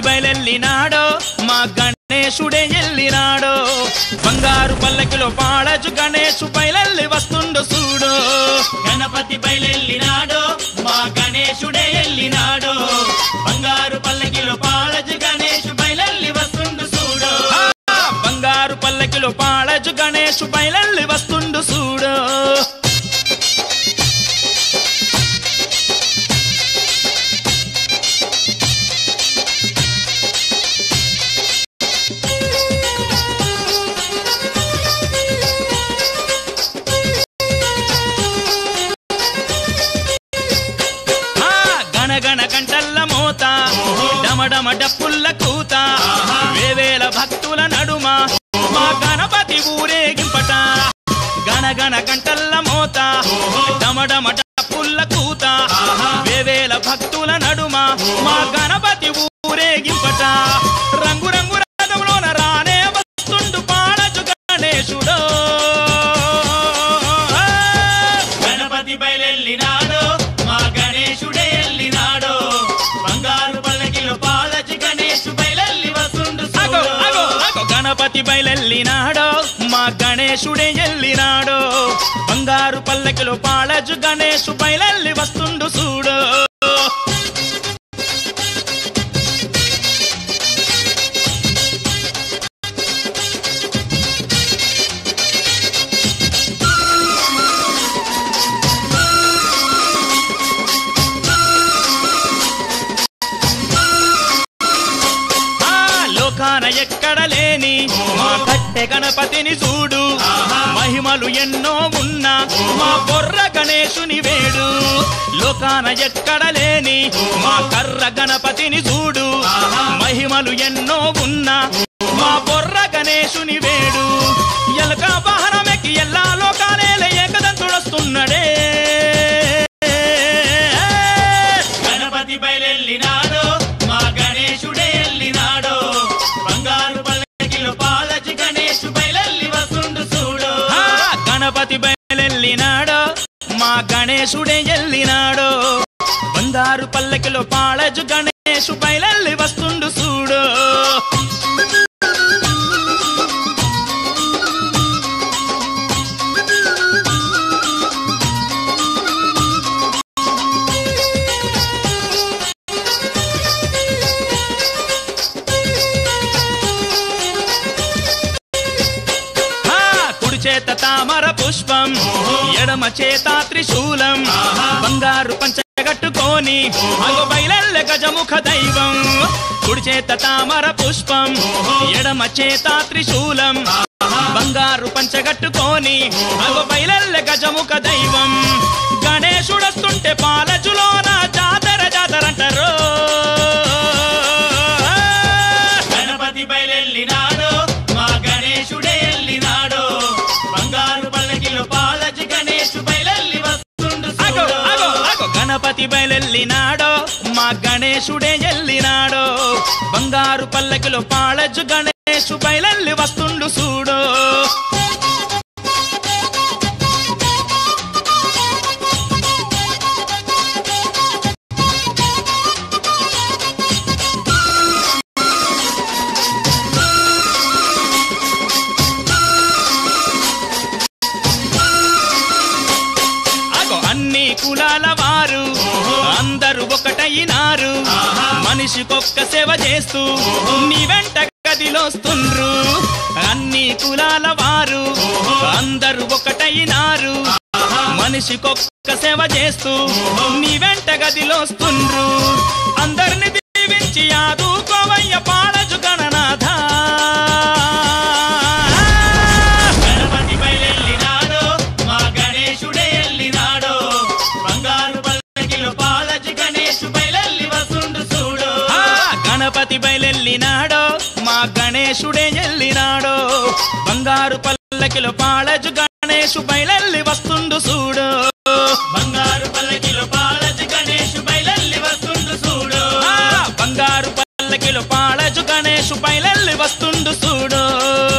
బయలెల్లినాడో మా గణేశుడే ఎల్లినాడో బంగారు పల్లకిలో పాడజు గణేశు బయలెల్లి వస్తుండు చూడు గణపతి బయలెల్లినాడో మా గణేశుడే ఎల్లినాడో బంగారు పల్లకిలో పాలజు గణేశు బయలెల్లి వస్తుండు చూడు ఆ, బంగారు పల్లకిలో పాడజు గణేశు బయలెల్లి వస్తుండు చూడు ఆ, గణగణ గంటల్ల మోత డమడమ డప్పుల్ల కూత వేవేల భక్తుల నడుమ మా గణపతి ఊరేగింపట గణగణ గంటల్ల మోత డమడమ డప్పుల్ల కూత వేవేల భక్తుల నడుమ మా గణపతి ఊరేగింపట రంగు రంగు రథంలోన రానే వస్తుండు పాడచు గణేశుడో గణపతి బయలెల్లినాడో మా గణేశుడే ఎల్లినాడో బంగారు పల్లకిలో పాలజు గణేశు బయలెల్లి వస్తుండు అగో చూడు అగో అగో గణపతి బయలెల్లినాడో మా గణేశుడే ఎల్లినాడో బంగారు పల్లకిలో పాళజు గణేశు బయలెల్లి వస్తుండు చూడు ఆ లోకాన ఎక్కడ లేని మా కట్టె గణపతిని చూడు మహిమలు ఎన్నో ఉన్నా మా బొర్ర గణేశుని వేడు లోకాన ఎక్కడ లేని మా కర్ర గణపతిని చూడు మహిమలు ఎన్నో ఉన్నా మా బొర్ర గణేశుని వేడు ఎలక వాహనమెక్కి ఎల్లా లోకాలేల ఏకదంతుడొస్తున్నడే గణపతి బయలెల్లినాడో మా గణేశుడే ఎల్లినాడో బంగారు పల్లకిలో పాలజు గణేశు బయలెల్లి వస్తుండు చూడు ఆ, గణపతి బయలెల్లినాడో మా గణేశుడే ఎల్లినాడో బంగారు పల్లకిలో పాళజు గణేశు బయలెల్లి వస్తుండు చూడు ఆ, కుడి చేత తామర పుష్పం ఎడమ చేత త్రిశూలం బంగారు పంచగట్టుకోని అగో బయలెల్ల గజముఖ దైవం కుడి చేత తామర పుష్పం ఎడమ చేత త్రిశూలం బంగారు పంచగట్టుకోని అగో బయలెల్ల గజముఖ దైవం గణేశుడొస్తుంటే పాలచులోన జాతర జాతర అంటారు గణపతి బయలెల్లినాడో మా గణేశుడే ఎల్లినాడో బంగారు పల్లకిలో పాలజు గణేశు బయలెల్లి వస్తుండు అగో చూడు అగో అగో గణపతి బయలెల్లినాడో మా గణేశుడే ఎల్లినాడో బంగారు పల్లకిలో పాళజు గణేశు బయలెల్లి వస్తుండు చూడు అగో అన్ని కులాల వారు అందరూ ఒకటైనారు మనిషికొక్క సేవ చేస్తూ నీ వెంట గదిలోస్తుండ్రు అన్ని కులాల వారు అందరూ ఒకటైనారు మనిషికొక్క సేవ చేస్తూ నీ వెంట గదిలోస్తుండ్రు అందరిని దీవించి ఆదుకోవయ్య పాలజు గణనాథ గణపతి బయలెల్లినాడో మా గణేశుడే ఎల్లినాడో బంగారు పల్లకిలో పాలజు గణేశు బయలెల్లి వస్తుండు చూడు ఆ గణపతి బయలెల్లినాడో మా గణేశుడే ఎల్లినాడో బంగారు పల్లకిలో పాళజు గణేశు బయలెల్లి వస్తుండు చూడు బంగారు పల్లకిలో పాలజు గణేశు బయలెల్లి వస్తుండు చూడు ఆ బంగారు పల్లకిలో పాళజు గణేశు బయలెల్లి వస్తుండు చూడు